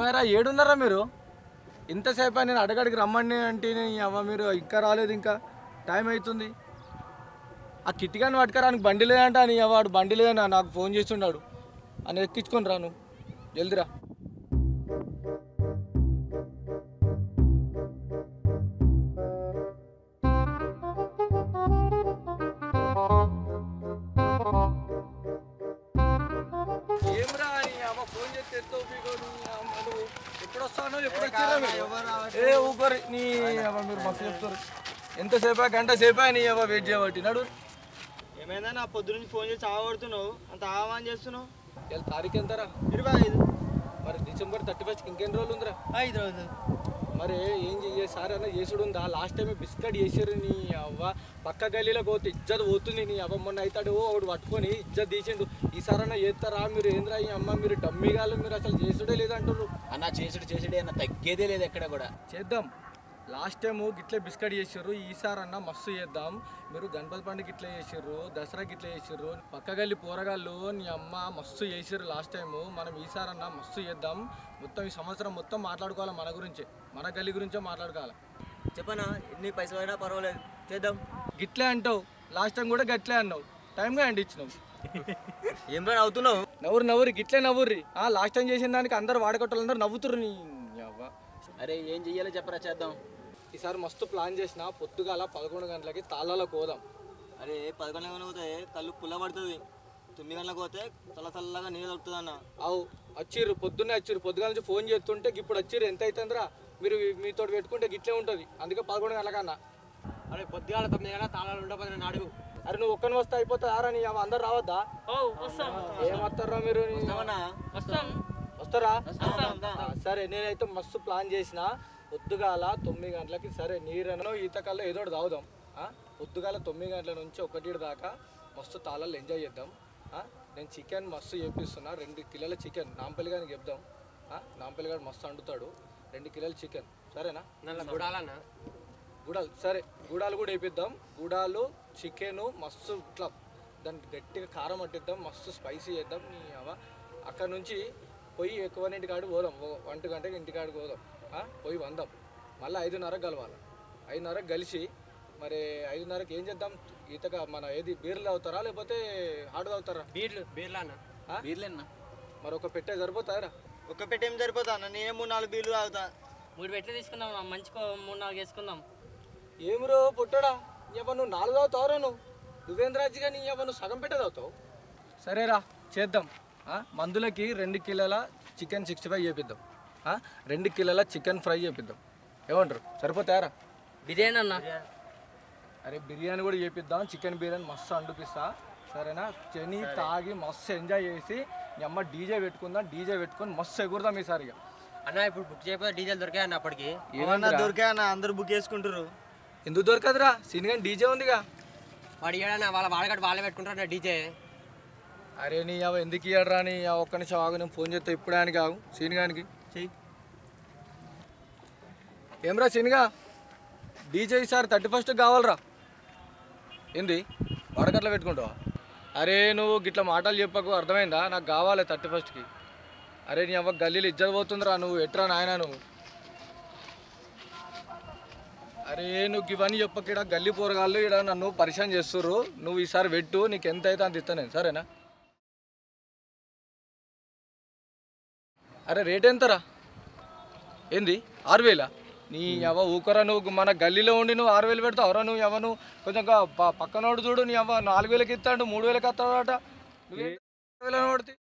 ఏమైనా ఏడున్నారా మీరు ఇంతసేపు నేను అడగడికి రమ్మని అంటే నీ అవ్వ మీరు ఇంకా రాలేదు ఇంకా టైం అవుతుంది ఆ కిట్టిగాని పట్టుకరానికి బండి లేదంట నీ అవ్వ వాడు బండి లేదని నాకు ఫోన్ చేస్తున్నాడు అని ఎక్కించుకొని రాను జల్దిరా ఏమ్రా నీ అవ్వ ఫోన్ చేస్తే ఎత్తవు పీకో నీ అమ్మ నువ్వు ఎప్పుడు వస్తానో ఎప్పుడు వచ్చారా మీరు? ఏ ఊపరి నీ అవ్వ మీరు మస్తు చెప్తారు ఎంతసేపా గంట సేపా నీ అవ్వ వెయిట్ చేయబట్టి నడు ఏమైందా నా పొద్దు నుంచి ఫోన్ చేసి ఆవడుతున్నావు అంత ఆహ్వాన్ చేస్తున్నావు ఇలా తారీఖు ఎంతరా ఇరవై ఐదు మరి డిసెంబర్ థర్టీ ఫస్ట్ ఇంకెన్ని రోజులు ఉందిరా ఐదు రోజులు మరి ఏం చెయ్యే సార్ అన్న చేసుడు ఉందా లాస్ట్ టైం బిస్కెట్ చేసారు నీ అవ్వ పక్క గల్లీలో పోతే ఇజ్జత్ పోతుంది నీ అవ్వ మొన్న అవుతాడు ఒకడు పట్టుకొని ఇజ్జత్ తీసిండు ఈసారన్నా చేస్తారా మీరు ఏంద్రా ఈ అమ్మ మీరు డమ్మిగాలు మీరు అసలు చేసుడే లేదంటారు అన్న చేసుడు చేసుడే అన్న తగ్గేదే లేదు ఎక్కడ కూడా చేద్దాం లాస్ట్ టైం గిట్లే బిస్కెట్ చేసారు ఈసారన్నా మస్తు చేద్దాం మీరు గణపతి పండుగ ఇట్లా చేసారు దసరాకి ఇట్లా చేసారు పక్క గల్లి పోరగాళ్ళు నీ అమ్మ మస్తు చేసారు లాస్ట్ టైం మనం ఈసారన్నా మస్తు చేద్దాం మొత్తం ఈ సంవత్సరం మొత్తం మాట్లాడుకోవాలి మన గురించే మన గల్లి గురించే మాట్లాడుకోవాలి చెప్పనా ఎన్ని పైసలు అయినా పర్వాలేదు చేద్దాం గిట్లే అంటావు లాస్ట్ టైం కూడా గట్లే అన్నావు టైంగా అండి ఇచ్చినావు ఏం రా అవుతున్నావు నవ్వురు నవ్వురు గిట్లే నవ్వుర్రి ఆ లాస్ట్ టైం చేసిన దానికి అందరు వాడగొట్టాలు అందరూ నవ్వుతుర్రు నీ అవ్వ అరే ఏం చెయ్యాలో చెప్పరా చేద్దాం ఈసారి మస్తు ప్లాన్ చేసిన పొద్దుగాల పదకొండు గంటలకి తాళ్ళలో కోదాం అరే పదకొండు గంటలకు పోతే కళ్ళు పుల్ల పడుతుంది తొమ్మిది గంటలకు పోతే చల్ల చల్లగా నీళ్ళు దొరుకుతుంది అన్న అవు వచ్చిర్రు పొద్దున్నే వచ్చిర్రు పొద్దుగాల నుంచి ఫోన్ చేస్తుంటే ఇప్పుడు వచ్చిర్రు ఎంత అవుతుందిరా మీరు మీతో పెట్టుకుంటే గిట్లే ఉంటుంది అందుకే పదకొండు గంటలకన్నా అరే పొద్దుగాల తొమ్మిది గంటల తాళాలు ఉండకపోతే నేను అడుగు అరే నువ్వు ఒక్కని వస్తే అయిపోతుంది ఆరా నీ అవ్వ అందరు రావద్దా ఏమత్తారా మీరు నీ- వస్తారా ఆ, సరే నేనైతే మస్తు ప్లాన్ చేసిన పొద్దుగాల తొమ్మిది గంటలకి సరే నీరను ఈతకల్లో ఏదో ఒకటి తాగుదాం ఆ? పొద్దుగాల తొమ్మిది గంటల నుంచి ఒకటి దాకా మస్తు తాళాలు ఎంజాయ్ చేద్దాం ఆ? నేను చికెన్ మస్తు చేపిస్తున్నా రెండు కిలోల చికెన్ నాంపల్లి గారికి చెప్దాం ఆ? నాంపల్లి గారు మస్తు వండుతాడు రెండు కిలోల చికెన్ సరేనా గుడాలన్నా గుడాలు సరే గుడాలు కూడా వేపిద్దాం గుడాలు చికెన్ మస్తు ఇట్లా దానికి గట్టిగా కారం పట్టిద్దాం మస్తు స్పైసీ చేద్దాం నీ అవ అక్కడ నుంచి పోయి ఎక్కువ ఇంటికాడికి పోదాం ఓ ఒంటి గంటకి ఇంటికాడికి పోదాం ఆ? పోయి వందాం మళ్ళీ ఐదున్నరకు కలవాలి ఐదున్నరకు కలిసి మరి ఐదున్నరకి ఏం చేద్దాం ఈతగా మన ఏది బీర్లు తాగుతారా లేకపోతే హాట్ తాగుతారా బీర్లు బీర్లు అన్న ఆ? బీర్లేనా మరి ఒక పెట్టే సరిపోతారా ఒక్క పెట్టి ఏం సరిపోతా అన్న నేనే మూడు నాలుగు బీర్లు తాగుతా మూడు పెట్లు తీసుకుందాం అన్న. మంచికో మూడు నాలుగు వేసుకుందాం ఏమిరో పుట్టడా ఇవ్వ నువ్వు నాలుగు అవుతావురా నువ్వు నువ్వేంద్రాజు కానీ ఇవ్వ నువ్వు సగం పెట్టేది అవుతావు సరేరా చేద్దాం ఆ, మందులకి రెండు కిలోల చికెన్ సిక్స్టీ ఫైవ్ చేపిద్దాం ఆ, రెండు కిలోల చికెన్ ఫ్రై చేపిద్దాం ఏమంటారు సరిపోతాయారా బిర్యానీ అన్న అరే బిర్యానీ కూడా చేపిద్దాం చికెన్ బిర్యానీ మస్తు అండుపిస్తా సరేనా చెని తాగి మస్తు ఎంజాయ్ చేసి మీ అమ్మ డీజే పెట్టుకుందాం డీజే పెట్టుకొని మస్తు ఎగురుదాం ఈసారి ఇక అన్న ఇప్పుడు బుక్ చేయకపోతే డీజిల్ దొరికాయి అన్న అప్పటికి ఏమన్నా దొరికా అన్న అందరు బుక్ చేసుకుంటారు ఎందుకు దొరకదురా సినిగా డీజే ఉందిగా వాడు ఇయ్యాడన్న వాళ్ళ వాడగట్టు వాళ్ళే పెట్టుకుంటారు డీజే అరే నీ అవ ఎందుకు ఇయ్యడరా నీ అవ్వ ఒక్క నిమిషం ఆగు నేను ఫోన్ చేస్తే ఇప్పుడు ఆయనకి ఆగు సీనిగానికి చెయ్యి ఏమ్రా సీనిగా డీజే ఈసారి థర్టీ ఫస్ట్ కావాలరా ఏంది వడకట్ల పెట్టుకుంటావా అరే నువ్వు గిట్ల మాటలు చెప్పకు అర్థమైందా నాకు కావాలి థర్టీ ఫస్ట్కి అరే నీ అవ్వ గల్లీలు ఇజ్జత్ పోతుందిరా నువ్వు ఎట్రా నాయన నువ్వు అరే నువ్వు ఇవన్నీ చెప్పక ఇక్కడ గల్లీ పోరగాళ్ళు ఇక్కడ నన్ను పరిచయం చేస్తుర్రు నువ్వు ఈసారి పెట్టు నీకు ఎంత అయితే అంత ఇస్తాను నేను సరేనా అరే రేట్ ఎంతరా ఏంది ఆరు వేలా నీ అవ్వ ఊకరా నువ్వు మన గల్లీలో ఉండి నువ్వు ఆరు వేలు పెడతావురా నువ్వు ఎవ నువ్వు కొంచెం గా- ప- పక్కనోడు చూడు నీ అవ్వ నాలుగు వేలకి ఇస్తాడు మూడు వేలకి ఇస్తాడట నువ్వు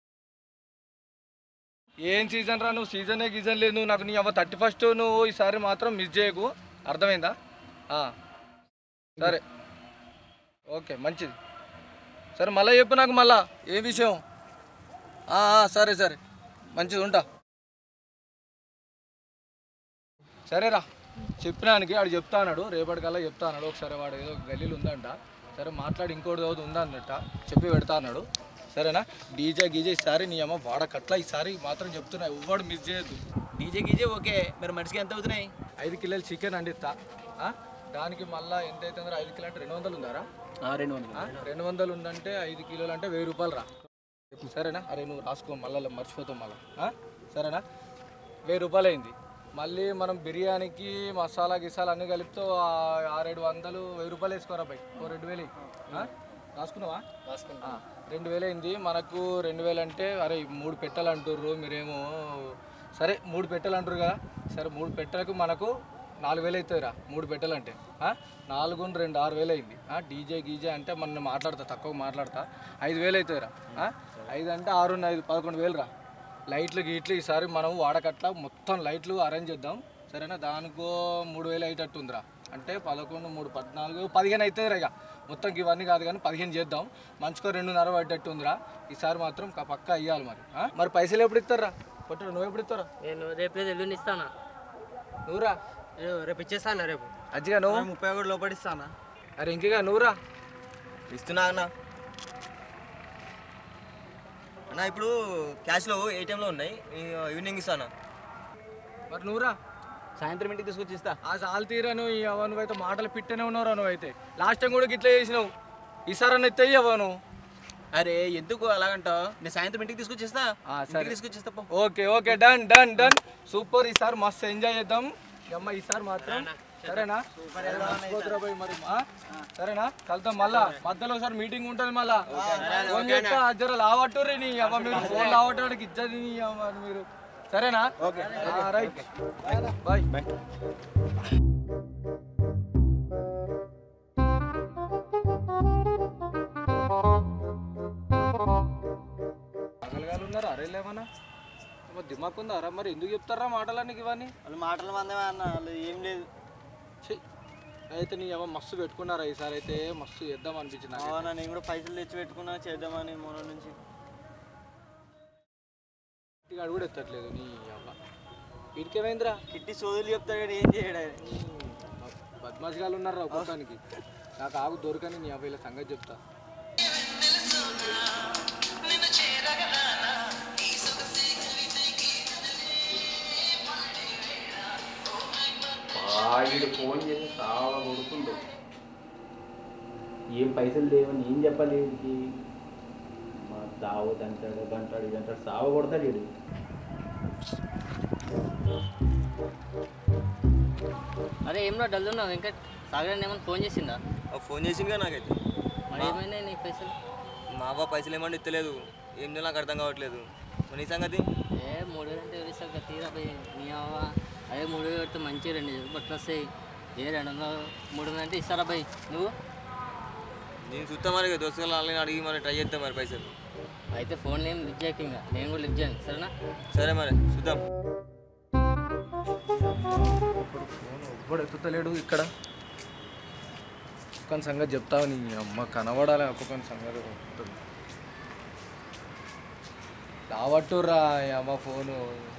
ఏం సీజన్ రా నువ్వు సీజనే గీజన్ లేదు నువ్వు నాకు నీ అవ్వ థర్టీ ఫస్ట్ నువ్వు ఈసారి మాత్రం మిస్ చేయకు అర్థమైందా ఆ. సరే ఓకే మంచిది సరే మళ్ళీ చెప్పు నాకు మళ్ళా ఏ విషయం ఆ, ఆ, సరే సరే మంచిది ఉంటా సరేరా చెప్పినానికి వాడు చెప్తా అన్నాడు రేపటికల్లా చెప్తా అన్నాడు ఒకసారి వాడు ఏదో గల్లీలు ఉందంట సరే మాట్లాడి ఇంకోటి చదువు ఉందన్నట్ట చెప్పి పెడతా అన్నాడు సరేనా డీజే గీజే ఈసారి నీ అమ్మ వాడకట్ల ఈసారి మాత్రం చెప్తున్నా ఎవ్వడు మిస్ చేయొద్దు డీజే గీజే ఓకే మరి మనిషికి ఎంత అవుతున్నాయి ఐదు కిలోలు చికెన్ అండిస్తా ఆ? దానికి మళ్ళీ ఎంత అవుతుందో ఐదు కిలో అంటే రెండు వందలు ఉందారా రెండు వందలు ఆ? రెండు వందలు ఉందంటే ఐదు కిలోలు అంటే వెయ్యి రూపాయలు రా సరేనా అరే నువ్వు రాసుకో మళ్ళీ మర్చిపోతావు మళ్ళీ సరేనా వెయ్యి రూపాయలు అయింది మళ్ళీ మనం బిర్యానీకి మసాలా గిసాలా అన్నీ కలిపితే ఆ- ఆరేడు వందలు వెయ్యి రూపాయలు వేసుకోరా బై ఓ రెండు వేలు ఇయ్యి. ఆ? రాసుకున్నావా ఆ, రెండు వేలు అయింది మనకు రెండు వేలు అంటే అరే మూడు పెట్టెలు అంటుర్రు మీరేమో సరే మూడు పెట్టెలు అంటారు కదా సరే మూడు పెట్టెలకు మనకు నాలుగు వేలు అవుతుందిరా మూడు పెట్టెలు అంటే ఆ? నాలుగు రెండు ఆరు వేలు అయింది ఆ, డీజే గీజే అంటే మనం మాట్లాడతా తక్కువ మాట్లాడతా ఐదు వేలు అవుతుందిరా ఆ? ఐదు అంటే ఆరు ఐదు పదకొండు వేలు రా లైట్లు గీట్లు ఈసారి మనం వాడకట్ల మొత్తం లైట్లు అరేంజ్ చేద్దాం సరేనా దానికో మూడు వేలు అయ్యేటట్టు ఉందిరా అంటే పదకొండు మూడు పద్నాలుగు పదిహేను అవుతుంది ఇక మొత్తం ఇవన్నీ కాదు కానీ పదిహేను చేద్దాం మంచుకో రెండున్నర పడ్డట్టు ఉందిరా ఈసారి మాత్రం క- పక్కా ఇవ్వాలి మరి ఆ? మరి పైసలు ఎప్పుడు ఇస్తారా కొట్టరు నువ్వు ఎప్పుడు ఇస్తారా నేను రేపు లేదు ఎల్లుండి ఇస్తానా నువ్వురా నేను రేపు ఇచ్చేస్తాను రేపు అజ్జిగా నువ్వు ముప్పై ఒకటి లోపడిస్తానా అరే ఇంకేగా నువ్వురా ఇస్తున్నా అన్న అన్న ఇప్పుడు క్యాష్లో ఏటీఎంలో ఉన్నాయి ఈ- ఈవినింగ్ ఇస్తానా మరి నువ్వురా సాయంత్రం ఇంటికి తీసుకొచ్చి ఇస్తా ఆ సాల్ తీరా నువ్వు ఇవ్వ నువ్వైతే మాటలు పిట్టనే ఉన్నావురా నువ్వైతే లాస్ట్ టైం కూడా ఇట్లా చేసినావు ఈసారి అన్న ఎత్తే ఇవ్వ నువ్వు అరే ఎందుకు అలాగంటావు నేను సాయంత్రం ఇంటికి తీసుకొచ్చి ఇస్తా ఆ, సరే. ఇంటికి తీసుకొచ్చి ఇస్తా పో. Okay okay done done done super ఈసారి మస్తు ఎంజాయ్ చేద్దాం ఈ అమ్మ ఈసారి మాత్రం సరేనా మర్చిపోతురా పోయి మరి ఆ? సరేనా కలుద్దాం మళ్ళా మధ్యలో ఒకసారి మీటింగ్ ఉంటుంది మళ్ళా ఫోన్ చేస్తా జర లావట్టుర్రి నీ అమ్మ మీరు ఫోన్ లావట్టడానికి ఇచ్చది నీ అమ్మ మీరు సరేనా ఓకే రైట్ బాయ్ బాయ్ పగలగాలు ఉన్నారా అరే లేమన్నా దిమాక్ ఉందా రా మరి ఎందుకు చెప్తారా మాటలన్నీ ఇవన్నీ వాళ్ళు మాటలు మందమే అన్న వాళ్ళు ఏం లేదు ఛీ, అయితే నీ ఏమో మస్తు పెట్టుకున్నారా ఈసారి అయితే మస్తు చేద్దాం అనిపించింది నాకు. అవునా నేను కూడా పైసలు తెచ్చి పెట్టుకున్నా చేద్దామని మొన్న నుంచి ఇక అడుగు కూడా ఎత్తట్లేదు నీ అవ్వ వీడికేమైందిరా కిట్టి సోదులు చెప్తాడు కానీ ఏం చేయడా బద్మాషిగాలు ఉన్నారా ఒక్కొక్కనికి నాకు ఆగు దొరకని నీ అవ్వ ఇలా సంగతి చెప్తా వాడు ఫోన్ చేసి చాలా కొడుకుండు ఏం పైసలు లేవని ఏం చెప్పాలి వీడికి మా దావత్ అంటాడు అది అంటాడు ఇది అంటాడు సావ కొడతాడు వీడు అరే ఏమన్నా డల్ ఉన్నావు వెంకట్ సాగర్ ఏమన్నా ఫోన్ చేసిందా ఫోన్ చేసిందిగా నాకైతే మరి ఏమైనా నీకు పైసలు మా అవ్వ పైసలు ఏమన్నా ఇస్తలేదు ఏం చేయాలో నాకు అర్థం కావట్లేదు మరి నీ సంగతి ఏ మూడు వేలు అంటే ఎవరిస్తాక తీరా పోయి నీ అవ్వ అదే మూడు వేలు పెడితే మంచి రెండు వేలు బట్టలు వస్తాయి ఏ రెండు వందలు మూడు వందలు అంటే ఇస్తారా పోయి నువ్వు నేను చూస్తా మరి దోస్తులు వాళ్ళని అడిగి మరి ట్రై చేద్దాం మరి పైసలు అయితే ఫోన్ ఏం లిఫ్ట్ చేయకు ఇంకా నేను కూడా లిఫ్ట్ చేయను సరేనా సరే మరి చూద్దాం ఎప్పుడు ఎత్తుతలేడు ఇక్కడ ఒక్కొక్క సంగతి చెప్తావు నీ అమ్మ కనబడాలి ఒక్కొక్క సంగతి రావట్టురా ఈ అమ్మ ఫోను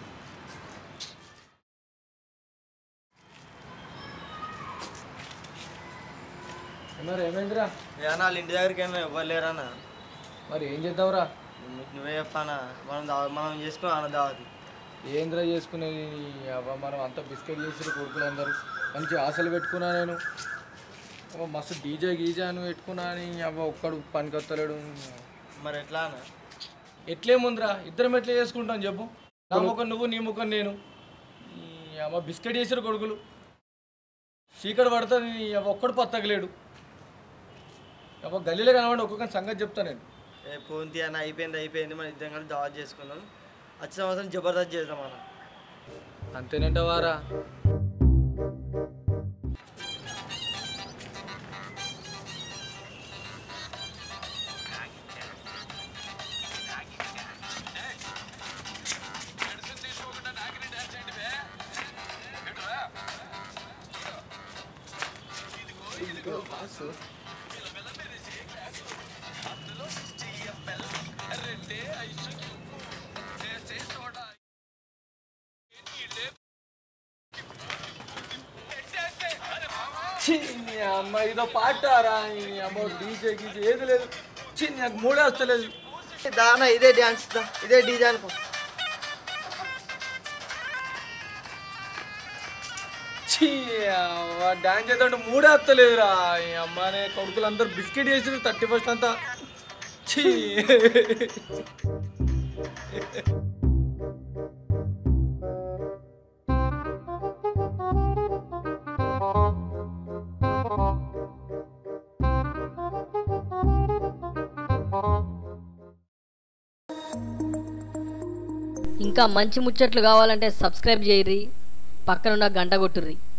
మరి ఏమైందిరా ఏమన్నా వాళ్ళ ఇంటి దగ్గరికి ఏమో ఎవ్వరు లేరన్నా మరి ఏం చేద్దాంరా నీకు నువ్వే చెప్పానా మనం దావ మనం చేసుకున్నాం అన్న దావతి ఏంద్రా చేసుకునేది నీ అవ్వ మనం అంతా బిస్కెట్ చేసి కొడుకులు అందరూ మంచి ఆశలు పెట్టుకున్నా నేను అవ్వ మస్తు డీజే గీజే అని పెట్టుకున్నా అని అవ్వ ఒక్కడు పనికొత్తలేడు మరి ఎట్లా అన్న ఎట్లేముందిరా ఇద్దరం ఎట్లా చేసుకుంటాం చెప్పు నా ముఖం నువ్వు నీ ముఖం నేను ఈ అమ్మ బిస్కెట్ చేసారు కొడుకులు చీకటి పడుతుంది నీ అవ్వ ఒక్కడు పత్తగలేడు అవ్వ గల్లీలో కనబడి ఒక్కొక్క సంగతి చెప్తా నేను ఏ ఫోన్ తీయన్న అయిపోయింది అయిపోయింది మన ఇద్దరం కలిసి దావత్ చేసుకుందాం వచ్చిన సంవత్సరం జబర్దస్త్ చేద్దాం అన్న అంతేనంటవారా ఛీ, నీ అమ్మ ఇదో పాటారా నీ అమ్మ డీజే గీజే ఏది లేదు ఛీ, నాకు మూడే వస్తలేదు దానా ఇదే డ్యాన్స్ ఇదే డీజే అనుకో ఛీ, అవ్వ, డాన్స్ చేద్దాంటే మూడే వస్తలేదురా ఈ అమ్మనే కొడుకులు అందరు బిస్కెట్ చేసి థర్టీ ఫస్ట్ అంతా ఛీ ఇంకా మంచి ముచ్చట్లు కావాలంటే సబ్స్క్రైబ్ చేయర్రి పక్కనున్న గంట కొట్టుర్రి